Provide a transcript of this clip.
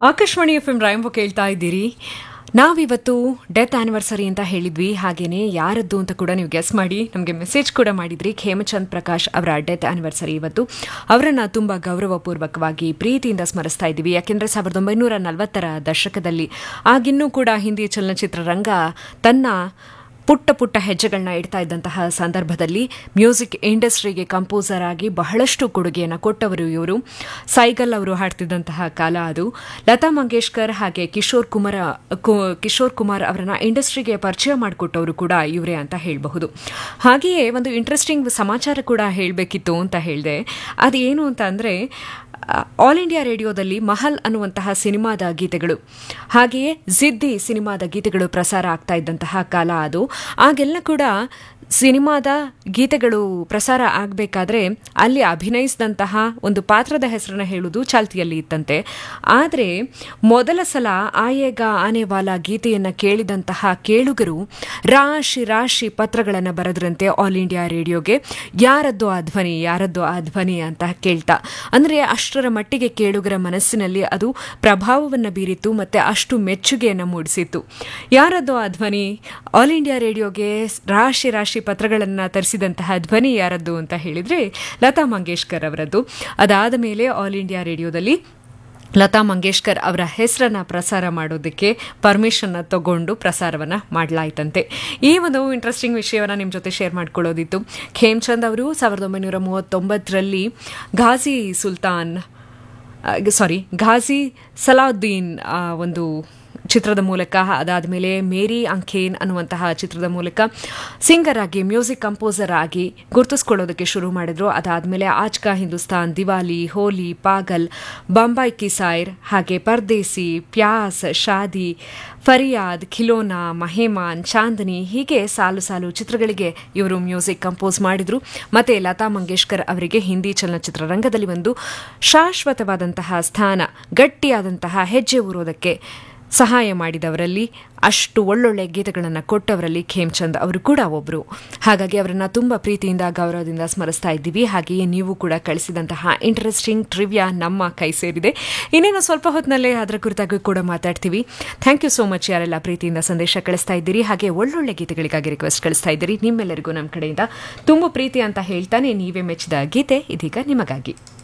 Akashvani F M ರಾಯಂಬ ಕೇಳ್ತಾ ಇದ್ದೀರಿ ನಾವಿವತ್ತು ಡೆತ್ ಆನಿವರ್ಸರಿ ಅಂತ ಹೇಳಿದ್ವಿ ಹಾಗೇನೆ ಯಾರದ್ದು ಅಂತ ಕೂಡ ನೀವು ಗೆಸ್ ಮಾಡಿ ನಮಗೆ ಮೆಸೇಜ್ ಕೂಡ ಮಾಡಿದ್ರಿ ಖೇಮಚಂದ್ ಪ್ರಕಾಶ್ ಅವರ ಡೆತ್ ಆನಿವರ್ಸರಿ ಇವತ್ತು ಅವರನ್ನ ತುಂಬಾ ಗೌರವಪೂರ್ವಕವಾಗಿ ಪ್ರೀತಿಯಿಂದ ಸ್ಮರಿಸ್ತಾ ಇದ್ದೀವಿ ಯಾಕೆಂದ್ರೆ ಸಾವಿರದ ಒಂಬೈನೂರ ನಲವತ್ತರ ದಶಕದಲ್ಲಿ ಆಗಿನ್ನೂ ಕೂಡ ಹಿಂದಿ ಚಲನಚಿತ್ರರಂಗ ತನ್ನ ಪುಟ್ಟ ಪುಟ್ಟ ಹೆಜ್ಜೆಗಳನ್ನ ಇಡ್ತಾ ಇದ್ದಂತಹ ಸಂದರ್ಭದಲ್ಲಿ ಮ್ಯೂಸಿಕ್ ಇಂಡಸ್ಟ್ರಿಗೆ ಕಂಪೋಸರ್ ಆಗಿ ಬಹಳಷ್ಟು ಕೊಡುಗೆಯನ್ನು ಕೊಟ್ಟವರು ಇವರು ಸೈಗಲ್ ಅವರು ಹಾಡ್ತಿದ್ದಂತಹ ಕಾಲ ಅದು ಲತಾ ಮಂಗೇಶ್ಕರ್ ಹಾಗೆ ಕಿಶೋರ್ ಕುಮಾರ ಕು- ಕಿಶೋರ್ ಕುಮಾರ್ ಅವರನ್ನ ಇಂಡಸ್ಟ್ರಿಗೆ ಪರಿಚಯ ಮಾಡಿಕೊಟ್ಟವರು ಕೂಡ ಇವರೇ ಅಂತ ಹೇಳಬಹುದು ಹಾಗೆಯೇ ಒಂದು ಇಂಟ್ರೆಸ್ಟಿಂಗ್ ಸಮಾಚಾರ ಕೂಡ ಹೇಳಬೇಕಿತ್ತು ಅಂತ ಹೇಳಿದೆ ಅದೇನು ಅಂತ ಅಂದರೆ ಆಲ್ ಇಂಡಿಯಾ ರೇಡಿಯೋದಲ್ಲಿ ಮಹಲ್ ಅನ್ನುವಂತಹ ಸಿನಿಮಾದ ಗೀತೆಗಳು ಹಾಗೆಯೇ ಜಿದ್ದಿ ಸಿನಿಮಾದ ಗೀತೆಗಳು ಪ್ರಸಾರ ಆಗ್ತಾ ಇದ್ದಂತಹ ಕಾಲ ಅದು ಆಗೆಲ್ಲ ಕೂಡ ಸಿನಿಮಾದ ಗೀತೆಗಳು ಪ್ರಸಾರ ಆಗಬೇಕಾದ್ರೆ ಅಲ್ಲಿ ಅಭಿನಯಿಸಿದಂತಹ ಒಂದು ಪಾತ್ರದ ಹೆಸರನ್ನ ಹೇಳುವುದು ಚಾಲ್ತಿಯಲ್ಲಿ ಇತ್ತಂತೆ ಆದರೆ ಮೊದಲ ಸಲ ಆಯೇಗ ಆನೆವಾಲ ಗೀತೆಯನ್ನು ಕೇಳಿದಂತಹ ಕೇಳುಗರು ರಾಶಿ ರಾಶಿ ಪತ್ರಗಳನ್ನು ಬರೆದ್ರಂತೆ ಆಲ್ ಇಂಡಿಯಾ ರೇಡಿಯೋಗೆ ಯಾರದ್ದು ಆ ಧ್ವನಿ ಯಾರದ್ದು ಆ ಧ್ವನಿ ಅಂತ ಕೇಳ್ತಾ ಅಂದರೆ ಅಷ್ಟರ ಮಟ್ಟಿಗೆ ಕೇಳುಗರ ಮನಸ್ಸಿನಲ್ಲಿ ಅದು ಪ್ರಭಾವವನ್ನು ಬೀರಿತು ಮತ್ತೆ ಅಷ್ಟು ಮೆಚ್ಚುಗೆಯನ್ನು ಮೂಡಿಸಿತ್ತು ಯಾರದ್ದು ಆ ಧ್ವನಿ ಆಲ್ ಇಂಡಿಯಾ ರೇಡಿಯೋಗೆ ರಾಶಿ ರಾಶಿ ಪತ್ರಗಳನ್ನು ತರಿಸಿದಂತಹ ಧ್ವನಿ ಯಾರದ್ದು ಅಂತ ಹೇಳಿದ್ರೆ ಲತಾ ಮಂಗೇಶ್ಕರ್ ಅವರದ್ದು ಅದಾದ ಮೇಲೆ ಆಲ್ ಇಂಡಿಯಾ ರೇಡಿಯೋದಲ್ಲಿ ಲತಾ ಮಂಗೇಶ್ಕರ್ ಅವರ ಹೆಸರನ್ನ ಪ್ರಸಾರ ಮಾಡೋದಕ್ಕೆ ಪರ್ಮಿಷನ್ ತಗೊಂಡು ಪ್ರಸಾರವನ್ನ ಮಾಡಲಾಯ್ತಂತೆ ಈ ಒಂದು ಇಂಟ್ರೆಸ್ಟಿಂಗ್ ವಿಷಯವನ್ನ ನಿಮ್ಮ ಜೊತೆ ಶೇರ್ ಮಾಡ್ಕೊಳ್ಳೋದಿತ್ತು ಖೇಮ್ಚಂದ್ ಅವರು ಸಾವಿರದ ಒಂಬೈನೂರ ಮೂವತ್ತೊಂಬತ್ತರಲ್ಲಿ ಘಾಜಿ ಸುಲ್ತಾನ್ ಸಾರಿ ಘಾಜಿ ಸಲಾವುದ್ದೀನ್ ಆ, ಒಂದು ಚಿತ್ರದ ಮೂಲಕ ಅದಾದ ಮೇಲೆ ಮೇರಿ ಅಂಖೇನ್ ಅನ್ನುವಂತಹ ಚಿತ್ರದ ಮೂಲಕ ಸಿಂಗರ್ ಆಗಿ ಮ್ಯೂಸಿಕ್ ಕಂಪೋಸರ್ ಆಗಿ ಗುರುತಿಸ್ಕೊಳ್ಳೋದಕ್ಕೆ ಶುರು ಮಾಡಿದ್ರು ಅದಾದಮೇಲೆ ಆಜ್ ಕಾ ಹಿಂದೂಸ್ತಾನ್ ದಿವಾಲಿ ಹೋಲಿ ಪಾಗಲ್ ಬಾಂಬಾಯ್ ಕಿ ಸಾಯ್ರ್ ಹಾಗೆ ಪರ್ದೇಸಿ ಪ್ಯಾಸ್ ಶಾದಿ ಫರಿಯಾದ್ ಖಿಲೋನಾ ಮಹೇಮಾನ್ ಚಾಂದನಿ ಹೀಗೆ ಸಾಲು ಸಾಲು ಚಿತ್ರಗಳಿಗೆ ಇವರು ಮ್ಯೂಸಿಕ್ ಕಂಪೋಸ್ ಮಾಡಿದ್ರು ಮತ್ತೆ ಲತಾ ಮಂಗೇಶ್ಕರ್ ಅವರಿಗೆ ಹಿಂದಿ ಚಲನಚಿತ್ರರಂಗದಲ್ಲಿ ಒಂದು ಶಾಶ್ವತವಾದಂತಹ ಸ್ಥಾನ ಗಟ್ಟಿಯಾದಂತಹ ಹೆಜ್ಜೆ ಊರೋದಕ್ಕೆ ಸಹಾಯ ಮಾಡಿದವರಲ್ಲಿ ಅಷ್ಟು ಒಳ್ಳೊಳ್ಳೆ ಗೀತೆಗಳನ್ನು ಕೊಟ್ಟವರಲ್ಲಿ ಖೇಮ್ಚಂದ್ ಅವರು ಕೂಡ ಒಬ್ಬರು ಹಾಗಾಗಿ ಅವರನ್ನು ತುಂಬ ಪ್ರೀತಿಯಿಂದ ಗೌರವದಿಂದ ಸ್ಮರಿಸ್ತಾ ಇದ್ದೀವಿ ಹಾಗೆಯೇ ನೀವು ಕೂಡ ಕಳಿಸಿದಂತಹ ಇಂಟ್ರೆಸ್ಟಿಂಗ್ ಟ್ರಿವ್ಯಾ ನಮ್ಮ ಕೈ ಸೇರಿದೆ ಇನ್ನೇನು ಸ್ವಲ್ಪ ಹೊತ್ತಿನಲ್ಲೇ ಅದರ ಕುರಿತಾಗಿ ಕೂಡ ಮಾತಾಡ್ತೀವಿ ಥ್ಯಾಂಕ್ ಯು ಸೋ ಮಚ್ ಯಾರೆಲ್ಲ ಪ್ರೀತಿಯಿಂದ ಸಂದೇಶ ಕಳಿಸ್ತಾ ಇದ್ದೀರಿ ಹಾಗೆ ಒಳ್ಳೊಳ್ಳೆ ಗೀತೆಗಳಿಗಾಗಿ ರಿಕ್ವೆಸ್ಟ್ ಕಳಿಸ್ತಾ ಇದ್ದೀರಿ ನಿಮ್ಮೆಲ್ಲರಿಗೂ ನಮ್ಮ ಕಡೆಯಿಂದ ತುಂಬ ಪ್ರೀತಿ ಅಂತ ಹೇಳ್ತಾನೆ ನೀವೇ ಮೆಚ್ಚಿದ ಗೀತೆ ಇದೀಗ ನಿಮಗಾಗಿ